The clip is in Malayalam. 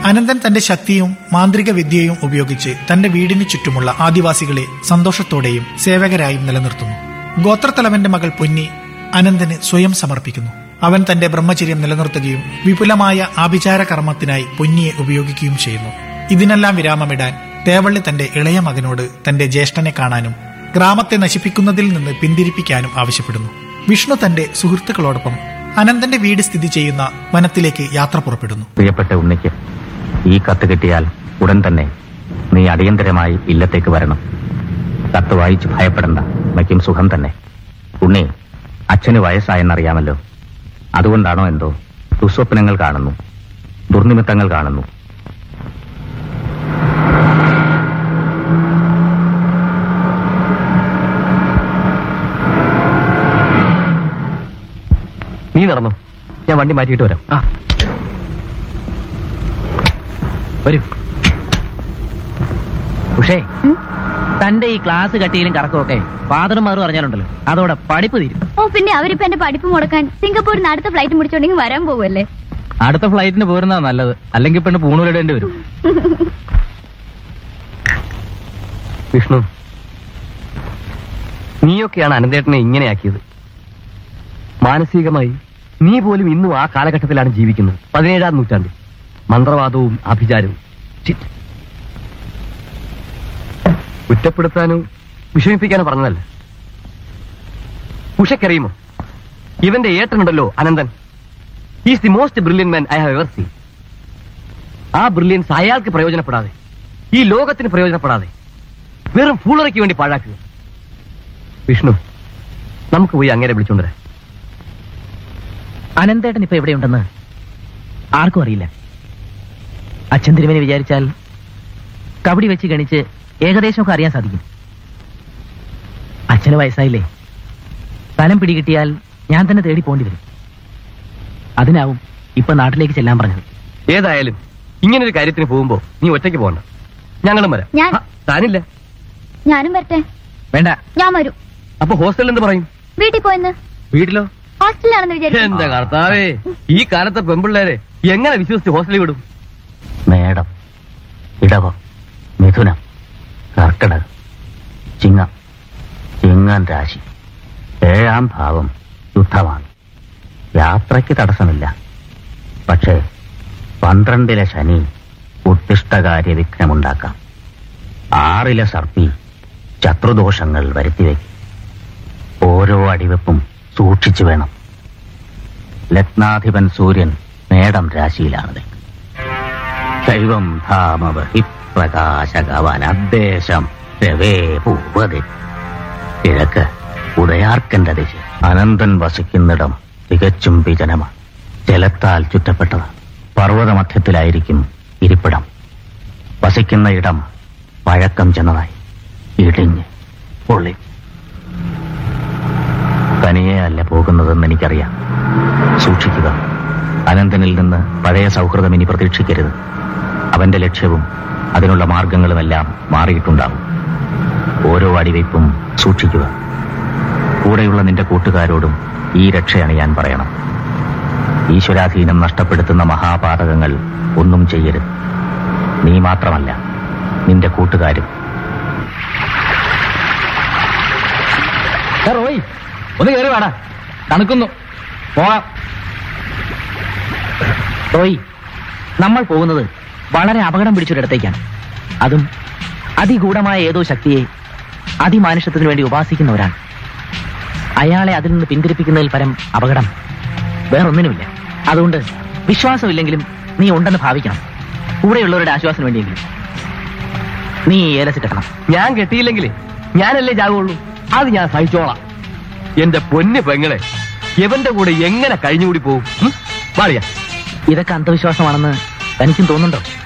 അനന്തൻ തന്റെ ശക്തിയും മാന്ത്രിക വിദ്യയും ഉപയോഗിച്ച് തന്റെ വീടിന് ചുറ്റുമുള്ള ആദിവാസികളെ സന്തോഷത്തോടെയും സേവകരായും നിലനിർത്തുന്നു ഗോത്രത്തലവന്റെ മകൾ പൊന്നി അനന്തന് സ്വയം സമർപ്പിക്കുന്നു അവൻ തന്റെ ബ്രഹ്മചര്യം നിലനിർത്തുകയും വിപുലമായ ആഭിചാര കർമ്മത്തിനായി പൊന്നിയെ ഉപയോഗിക്കുകയും ചെയ്യുന്നു ഇതിനെല്ലാം വിരാമമിടാൻ തേവള്ളി തന്റെ ഇളയ മകനോട് തന്റെ ജ്യേഷ്ഠനെ കാണാനും ഗ്രാമത്തെ നശിപ്പിക്കുന്നതിൽ നിന്ന് പിന്തിരിപ്പിക്കാനും ആവശ്യപ്പെടുന്നു വിഷ്ണു തന്റെ സുഹൃത്തുക്കളോടൊപ്പം അനന്തന്റെ വീട് സ്ഥിതി ചെയ്യുന്ന വനത്തിലേക്ക് യാത്ര പുറപ്പെടുന്നു പ്രിയപ്പെട്ട ഉണ്ണിക്ക് ഈ കത്ത് കിട്ടിയാൽ ഉടൻ തന്നെ നീ അടിയന്തരമായി ഇല്ലത്തേക്ക് വരണം കത്ത് വായിച്ച് ഭയപ്പെടണ്ട വയ്ക്കും സുഖം തന്നെ ഉണ്ണി അച്ഛന് വയസ്സായെന്നറിയാമല്ലോ അതുകൊണ്ടാണോ എന്തോ ദുസ്വപ്നങ്ങൾ കാണുന്നു ദുർനിമിത്തങ്ങൾ കാണുന്നു നീ നടന്നു ഞാൻ വണ്ടി മാറ്റിയിട്ട് വരാം ആ വരൂ ഉഷേ തന്റെ ഈ ക്ലാസ് കട്ടിയിലും കറക്കമൊക്കെ ഫാദറും മാറും അറിഞ്ഞാലുണ്ടല്ലോ അതോടെ പഠിപ്പ് തീരും ഓ പിന്നെ അവരിപ്പോ എന്റെ പഠിപ്പ് മുടക്കാൻ സിംഗപ്പൂരിന് അടുത്ത ഫ്ലൈറ്റ് പിടിച്ചോണ്ടെങ്കിൽ വരാൻ പോവല്ലേ അടുത്ത ഫ്ലൈറ്റിന് പോരുന്നതാ നല്ലത് അല്ലെങ്കിൽ പെണ്ണ് പൂണൂരിടേണ്ടി വരും വിഷ്ണു നീയൊക്കെയാണ് അനന്തേട്ടനെ ഇങ്ങനെയാക്കിയത് മാനസികമായി നീ പോലും ഇന്നും ആ കാലഘട്ടത്തിലാണ് ജീവിക്കുന്നത് പതിനേഴാം നൂറ്റാണ്ടിൽ മന്ത്രവാദവും ആഭിചാരവും ചിറ്റ്. കുറ്റപ്പെടുത്താനോ വിഷമിപ്പിക്കാനോ പറഞ്ഞതല്ല ഉഷക്കറിയുമോ ഇവന്റെ ഏട്ടനുണ്ടല്ലോ Ananthan is the most brilliant man I have ever seen ആ ബ്രില്യൻസ് അയാൾക്ക് പ്രയോജനപ്പെടാതെ ഈ ലോകത്തിന് പ്രയോജനപ്പെടാതെ വെറും ഫൂളറയ്ക്ക് വേണ്ടി പാഴാക്കുക വിഷ്ണു നമുക്ക് പോയി അങ്ങനെ വിളിച്ചോണ്ടരാ അനന്തേട്ടൻ ഇപ്പൊ എവിടെയുണ്ടെന്ന് ആർക്കും അറിയില്ല അച്ഛൻ തിരുമേനി വിചാരിച്ചാൽ കബഡി വെച്ച് ഗണിച്ച് ഏകദേശമൊക്കെ അറിയാൻ സാധിക്കും അച്ഛന് വയസ്സായില്ലേ സ്ഥലം പിടികിട്ടിയാൽ ഞാൻ തന്നെ തേടി പോണ്ടി വരും അതിനാവും ഇപ്പൊ നാട്ടിലേക്ക് ചെല്ലാൻ പറഞ്ഞത് ഏതായാലും ഇങ്ങനെ ഒരു കാര്യത്തിന് പോകുമ്പോ നീ ഒറ്റയ്ക്ക് പോകണ്ട ഞങ്ങളും വരാം ഞാൻ- ആ, താനില്ല ഞാനും വരട്ടെ വേണ്ട ഞാൻ വരും അപ്പൊ ഹോസ്റ്റലിൽ എന്ത് പറയും വീട്ടിൽ പോയെന്ന് വീട്ടിലോ ഹോസ്റ്റലിലാണെന്ന് വിചാരിച്ചു എന്റെ കർത്താവേ ഈ കാലത്തെ പെമ്പിള്ളേരെ എങ്ങനെ വിശ്വസിച്ച് ഹോസ്റ്റലിൽ വിടും മേടം ഇടവം മിഥുനം കർക്കിടകം ചിങ്ങം ചിങ്ങൻ രാശി ഏഴാം ഭാവം യുദ്ധമാണ് യാത്രയ്ക്ക് തടസ്സമില്ല പക്ഷേ പന്ത്രണ്ടിലെ ശനി ഉത്തിഷ്ടകാര്യ വിഘ്നമുണ്ടാക്കാം ആറിലെ സർപ്പി ശത്രുദോഷങ്ങൾ വരുത്തിവെക്കും ഓരോ അടിവെപ്പും സൂക്ഷിച്ചു വേണം ലഗ്നാധിപൻ സൂര്യൻ മേടം രാശിയിലാണത് ദൈവം ധാമവഹി പ്രകാശകവനദ്ദേശം രവേ ഭൂപതി കിഴക്ക് ഉദയാർക്കന്റെ ദിശ അനന്തൻ വസിക്കുന്നിടം തികച്ചും വിജനമാണ് ജലത്താൽ ചുറ്റപ്പെട്ടത് പർവ്വതമധ്യത്തിലായിരിക്കും ഇരിപ്പിടം വസിക്കുന്ന ഇടം പഴക്കം ചെന്നതായി ഇടിഞ്ഞ് പൊള്ളി തനിയെ അല്ല പോകുന്നതെന്ന് എനിക്കറിയാം സൂക്ഷിക്കുക അനന്തനിൽ നിന്ന് പഴയ സൗഹൃദം ഇനി പ്രതീക്ഷിക്കരുത് അവന്റെ ലക്ഷ്യവും അതിനുള്ള മാർഗങ്ങളുമെല്ലാം മാറിയിട്ടുണ്ടാവും ഓരോ അടിവയ്പും സൂക്ഷിക്കുക കൂടെയുള്ള നിന്റെ കൂട്ടുകാരോടും ഈ രക്ഷയണിയാൻ പറയണം ഈശ്വരാധീനം നഷ്ടപ്പെടുത്തുന്ന മഹാപാതകങ്ങൾ ഒന്നും ചെയ്യരുത് നീ മാത്രമല്ല നിന്റെ കൂട്ടുകാരും ഏ, റോയ് ഒന്ന് കയറി വേടാ തണുക്കുന്നു പോവാം റോയി നമ്മൾ പോകുന്നത് വളരെ അപകടം പിടിച്ചൊരിടത്തേക്കാണ് അതും അതിഗൂഢമായ ഏതോ ശക്തിയെ അതിമാനുഷത്വത്തിന് വേണ്ടി ഉപാസിക്കുന്നവരാണ് അയാളെ അതിൽ നിന്ന് പിന്തിരിപ്പിക്കുന്നതിൽ പരം അപകടം വേറൊന്നിനുമില്ല അതുകൊണ്ട് വിശ്വാസമില്ലെങ്കിലും നീ ഉണ്ടെന്ന് ഭാവിക്കണം കൂടെയുള്ളവരുടെ ആശ്വാസത്തിന് വേണ്ടിയെങ്കിലും നീ ഈ ഏലസ് കെട്ടണം ഞാൻ കെട്ടിയില്ലെങ്കിലേ ഞാനല്ലേ ജാകുള്ളൂ അത് ഞാൻ സഹിച്ചോളാം എന്റെ പൊന്ന് പെങ്ങളെ എവന്റെ കൂടെ എങ്ങനെ കഴിഞ്ഞുകൂടി പോകും ഉം? മാറിയാ ഇതൊക്കെ അന്ധവിശ്വാസമാണെന്ന് തനിക്കും തോന്നുന്നുണ്ടോ